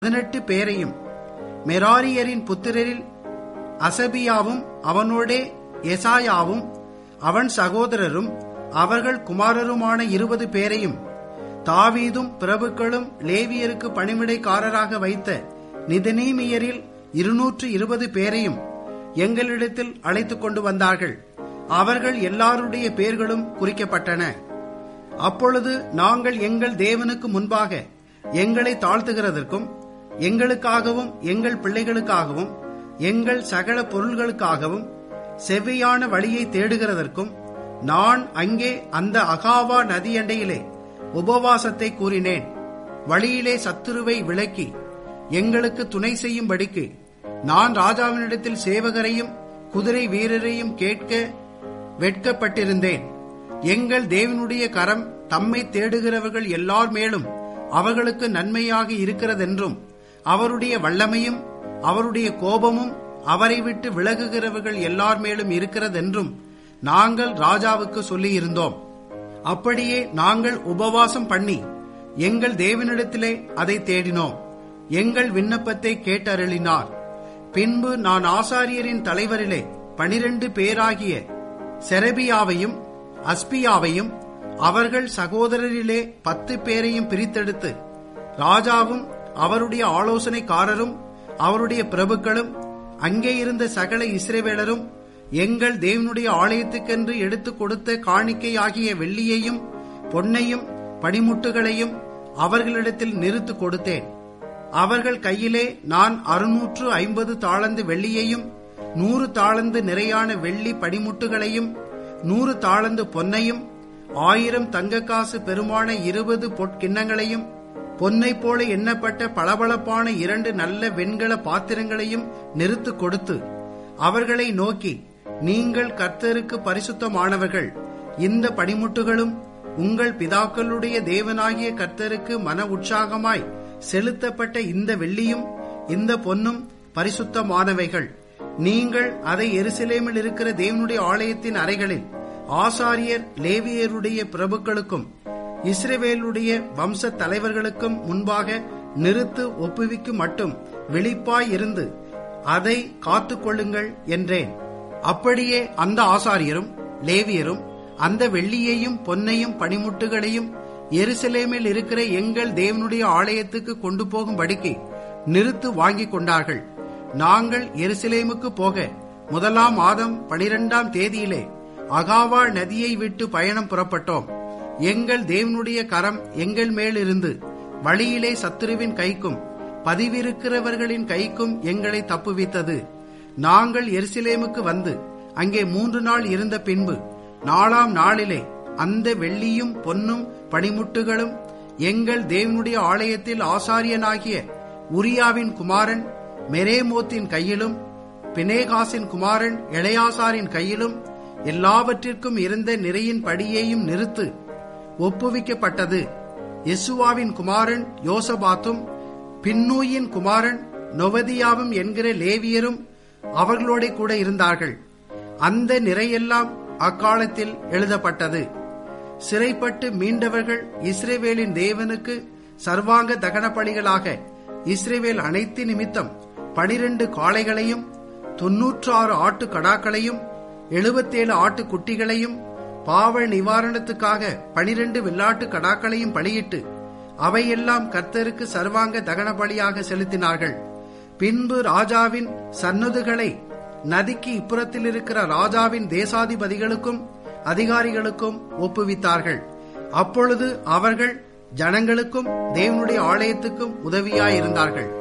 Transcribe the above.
பதினெட்டு பேரையும் மெராரியரின் புத்திரரில் அசபியாவும் அவனோடே எசாயாவும் அவன் சகோதரரும் அவர்கள் குமாரருமான இருபது பேரையும் தாவீதும் பிரபுக்களும் லேவியருக்கு பணிவிடைக்காரராக வைத்த நிதனீமியரில் இருநூற்று இருபது பேரையும் எங்களிடத்தில் அழைத்துக் கொண்டு வந்தார்கள் அவர்கள் எல்லாருடைய பேர்களும் குறிக்கப்பட்டன அப்பொழுது நாங்கள் எங்கள் தேவனுக்கு முன்பாக எங்களை தாழ்த்துகிறதற்கும் எங்களுக்காகவும் எங்கள் பிள்ளைகளுக்காகவும் எங்கள் சகல பொருள்களுக்காகவும் செவ்வையான வழியை தேடுகிறதற்கும் நான் அங்கே அந்த அகாவா நதியண்டையிலே உபவாசத்தை கூறினேன் வழியிலே சத்துருவை விலக்கி எங்களுக்கு துணை செய்யும்படிக்கு நான் ராஜாவினிடத்தில் சேவகரையும் குதிரை வீரரையும் கேட்க வெட்கப்பட்டிருந்தேன் எங்கள் தேவனுடைய கரம் தம்மை தேடுகிறவர்கள் எல்லார் மேலும் அவர்களுக்கு நன்மையாக இருக்கிறதென்றும் அவருடைய வல்லமையும் அவருடைய கோபமும் அவரை விட்டு விலகுகிறவர்கள் எல்லார் மேலும் இருக்கிறதென்றும் நாங்கள் ராஜாவுக்கு சொல்லியிருந்தோம் அப்படியே நாங்கள் உபவாசம் பண்ணி எங்கள் தேவனிடத்திலே அதை தேடினோம் எங்கள் விண்ணப்பத்தை கேட்டருளினார் பின்பு நான் ஆசாரியரின் தலைவரிலே பனிரெண்டு பேராகிய செரபியாவையும் அஸ்பியாவையும் அவர்கள் சகோதரரிலே பத்து பேரையும் பிரித்தெடுத்து ராஜாவும் அவருடைய ஆலோசனைக்காரரும் அவருடைய பிரபுக்களும் அங்கே இருந்த சகல இஸ்ரேவேலரும் எங்கள் தேவனுடைய ஆலயத்துக்கென்று எடுத்துக் கொடுத்த காணிக்கையாகிய வெள்ளியையும் பொன்னையும் பனிமுட்டுகளையும் அவர்களிடத்தில் நிறுத்து கொடுத்தேன் அவர்கள் கையிலே நான் அறுநூற்று ஐம்பது தாளந்து வெள்ளியையும் நூறு தாளந்து நிறையான வெள்ளி படிமுட்டுகளையும் நூறு தாளந்து பொன்னையும் ஆயிரம் தங்கக்காசு பெருமான இருபது பொற்கிண்ணங்களையும் பொன்னை போல எண்ணப்பட்ட பளபளப்பான இரண்டு நல்ல வெண்கல பாத்திரங்களையும் நிறுத்து கொடுத்து அவர்களை நோக்கி நீங்கள் கர்த்தருக்கு பரிசுத்தமானவர்கள் இந்த படிமுட்டுகளும் உங்கள் பிதாக்களுடைய தேவனாகிய கர்த்தருக்கு மன உற்சாகமாய் செலுத்தப்பட்ட இந்த வெள்ளியும் இந்த பொன்னும் பரிசுத்தமானவைகள் நீங்கள் அதை எருசலேமில் இருக்கிற தேவனுடைய ஆலயத்தின் அறைகளில் ஆசாரியர் லேவியருடைய பிரபுக்களுக்கும் இஸ்ரேவேலுடைய வம்ச தலைவர்களுக்கும் முன்பாக நிறுத்து ஒப்புவிக்கு மட்டும் வெளிப்பாய் இருந்து அதை காத்துக்கொள்ளுங்கள் என்றேன் அப்படியே அந்த ஆசாரியரும் லேவியரும் அந்த வெள்ளியையும் பொன்னையும் பனிமுட்டுகளையும் எருசலேமில் இருக்கிற எங்கள் தேவனுடைய ஆலயத்துக்கு கொண்டு போகும்படிக்கு நிறுத்து வாங்கிக் கொண்டார்கள் நாங்கள் எருசலேமுக்கு போக முதலாம் மாதம் பனிரெண்டாம் தேதியிலே அகாவா நதியை விட்டு பயணம் புறப்பட்டோம் எங்கள் தேவனுடைய கரம் எங்கள் மேலிருந்து வழியிலே சத்துருவின் கைக்கும் பதிவிருக்கிறவர்களின் கைக்கும் எங்களை தப்புவித்தது நாங்கள் எருசலேமுக்கு வந்து அங்கே மூன்று நாள் இருந்த பின்பு நாலாம் நாளிலே அந்த வெள்ளியும் பொன்னும் பனிமுட்டுகளும் எங்கள் தேவனுடைய ஆலயத்தில் ஆசாரியனாகிய உரியாவின் குமாரன் மெரேமோத்தின் கையிலும் பினேகாசின் குமாரன் இளையாசாரின் கையிலும் எல்லாவற்றிற்கும் இருந்த நிறையின் படியையும் நிறுத்து ஒப்புவிக்கப்பட்டது யெசுவாவின் குமாரன் யோசபாத்தும் பின்னூயின் குமாரன் நொவதியாவும் என்கிற லேவியரும் அவர்களோட கூட இருந்தார்கள் அந்த நிறையெல்லாம் அக்காலத்தில் எழுதப்பட்டது சிறைப்பட்டு மீண்டவர்கள் இஸ்ரேவேலின் தேவனுக்கு சர்வாங்க தகன பலிகளாக இஸ்ரேவேல் அனைத்து நிமித்தம் பனிரெண்டு காளைகளையும் தொன்னூற்றாறு ஆட்டு கடாக்களையும் எழுபத்தேழு ஆட்டு குட்டிகளையும் பாவ நிவாரணத்துக்காக பனிரெண்டு வெள்ளாட்டு கடாக்களையும் பலியிட்டு அவையெல்லாம் கர்த்தருக்கு சர்வாங்க தகன பலியாக செலுத்தினார்கள் பின்பு ராஜாவின் சன்னதுகளை நதிக்கு இப்புறத்தில் இருக்கிற ராஜாவின் தேசாதிபதிகளுக்கும் அதிகாரிகளுக்கும் ஒப்புவித்தார்கள் அப்பொழுது அவர்கள் ஜனங்களுக்கும் தேவனுடைய ஆலயத்துக்கும் உதவியாயிருந்தார்கள்